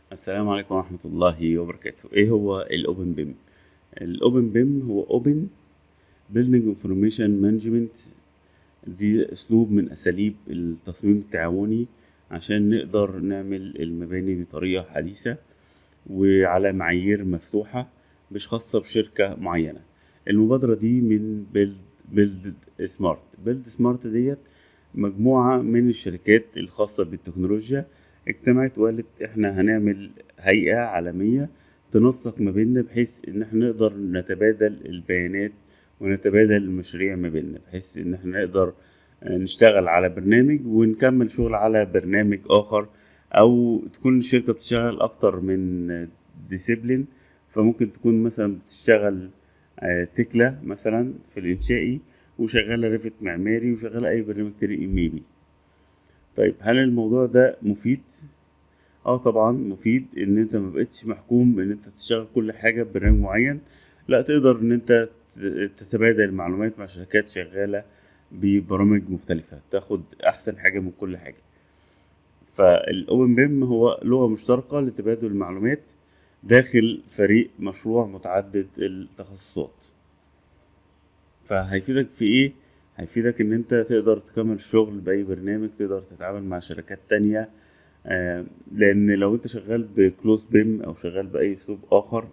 السلام عليكم ورحمة الله وبركاته ايه هو الاوبن بيم الاوبن بيم هو اوبن بيلدينج انفورميشن مانجمنت دي اسلوب من اساليب التصميم التعاوني عشان نقدر نعمل المباني بطريقة حديثة وعلى معايير مفتوحة مش خاصة بشركة معينة المبادرة دي من بيلد بيلد سمارت بيلد سمارت ديت مجموعة من الشركات الخاصة بالتكنولوجيا اجتمعت وقالت احنا هنعمل هيئة عالمية تنسق ما بيننا بحيث ان احنا نقدر نتبادل البيانات ونتبادل المشاريع ما بيننا بحيث ان احنا نقدر نشتغل على برنامج ونكمل شغل على برنامج اخر او تكون الشركة بتشتغل اكتر من ديسيبلين فممكن تكون مثلا بتشتغل تكلا مثلا في الانشائي وشغالة ريفت معماري وشغالة اي برنامج تاني ميبي طيب هل الموضوع ده مفيد اه طبعا مفيد ان انت ما بقتش محكوم ان انت تشتغل كل حاجه ببرنامج معين لا تقدر ان انت تتبادل المعلومات مع شركات شغاله ببرامج مختلفه تاخد احسن حاجه من كل حاجه فالاوبن بيم هو لغه مشتركه لتبادل المعلومات داخل فريق مشروع متعدد التخصصات فهيفيدك في ايه هيفيدك ان انت تقدر تكمل شغل باي برنامج تقدر تتعامل مع شركات تانية آه لان لو انت شغال بكلوز بيم او شغال باي اسلوب اخر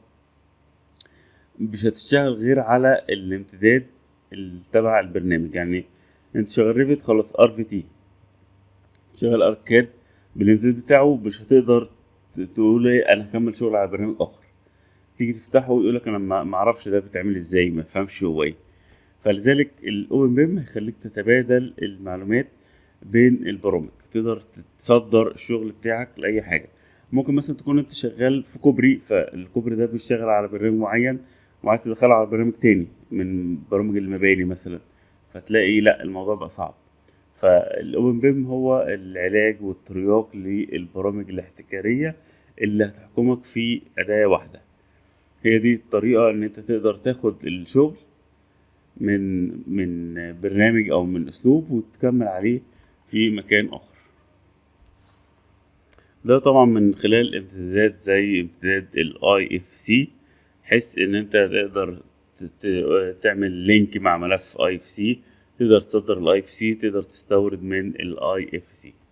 مش هتشتغل غير على الامتداد اللي تبع البرنامج يعني انت شغال ريفت خلاص ار في تي شغال اركاد بالامتداد بتاعه مش هتقدر تقول ايه انا هكمل شغل على برنامج اخر تيجي تفتحه ويقولك انا ما اعرفش ده بيتعمل ازاي ما فهمش هو ايه فلذلك الاوبن بيم هيخليك تتبادل المعلومات بين البرامج تقدر تصدر الشغل بتاعك لاي حاجه ممكن مثلا تكون انت شغال في كوبري فالكوبري ده بيشتغل على برنامج معين وعايز تدخله على برنامج تاني من برامج المباني مثلا فتلاقي لا الموضوع بقى صعب فالاوبن بيم هو العلاج والترياق للبرامج الاحتكاريه اللي هتحكمك في اداه واحده هي دي الطريقه ان انت تقدر تاخد الشغل من من برنامج او من اسلوب وتكمل عليه في مكان اخر ده طبعا من خلال امتدادات زي امتداد الاي اف سي بحيث ان انت تقدر تعمل لينك مع ملف اي اف سي تقدر تصدر الاي اف سي تقدر تستورد من الاي اف سي